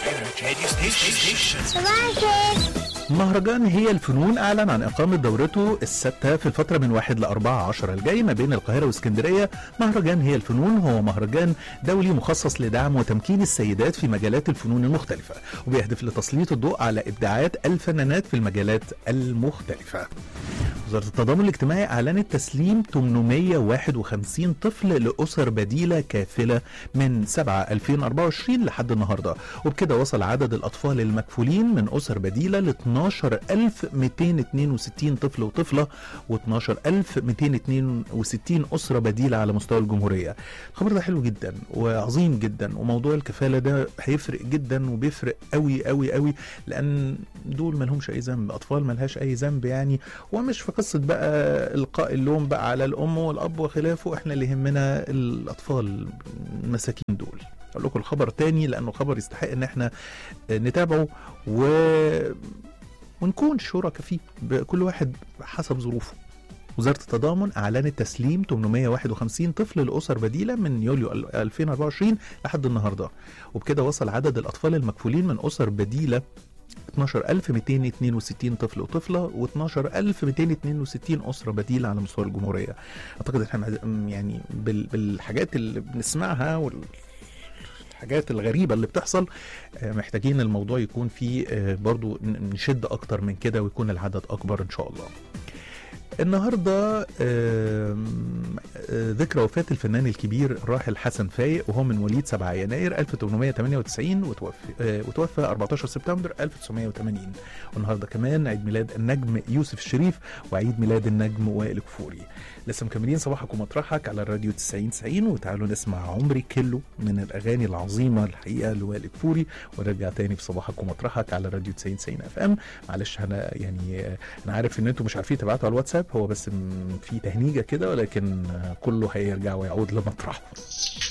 صباح الخير مهرجان هي الفنون أعلن عن إقامة دورته الستة في الفترة من 1 ل 14 الجاي ما بين القاهرة واسكندرية مهرجان هي الفنون هو مهرجان دولي مخصص لدعم وتمكين السيدات في مجالات الفنون المختلفة وبيهدف لتسليط الضوء على إبداعات الفنانات في المجالات المختلفة وزارة التضامن الاجتماعي أعلنت تسليم 851 طفل لأسر بديلة كافلة من 7 2024 لحد النهاردة وبكده وصل عدد الأطفال المكفولين من أسر بديلة ل 12262 طفل وطفلة و 12262 أسرة بديلة على مستوى الجمهورية الخبر ده حلو جدا وعظيم جدا وموضوع الكفالة ده هيفرق جدا وبيفرق قوي قوي قوي لأن دول ملهمش أي ذنب أطفال ملهاش أي ذنب يعني ومش في قصة بقى إلقاء اللوم بقى على الأم والأب وخلافه إحنا اللي يهمنا الأطفال المساكين دول أقول لكم الخبر تاني لأنه خبر يستحق إن إحنا نتابعه و ونكون شركاء فيه كل واحد حسب ظروفه وزارة التضامن أعلنت تسليم 851 طفل لأسر بديلة من يوليو 2024 لحد النهاردة وبكده وصل عدد الأطفال المكفولين من أسر بديلة 12262 طفل وطفلة و 12262 أسرة بديلة على مستوى الجمهورية أعتقد احنا يعني بال- بالحاجات اللي بنسمعها وال الحاجات الغريبة اللي بتحصل آه، محتاجين الموضوع يكون فيه آه، برضو ن- نشد أكتر من كده ويكون العدد أكبر إن شاء الله النهارده آم، آه، ذكرى وفاة الفنان الكبير الراحل حسن فايق وهو من مواليد 7 يناير 1898 وتوفى آه، وتوفى 14 سبتمبر 1980 والنهارده كمان عيد ميلاد النجم يوسف الشريف وعيد ميلاد النجم وائل كفوري لسه مكملين صباحك ومطرحك على الراديو 90 90 وتعالوا نسمع عمري كله من الاغاني العظيمه الحقيقه لوائل كفوري ونرجع تاني في صباحك ومطرحك على الراديو 90 90 اف ام معلش انا يعني آه، انا عارف ان انتم مش عارفين تبعتوا على الواتساب هو بس م- في تهنيجه كده ولكن آه، كله هيرجع ويعود لمطرحه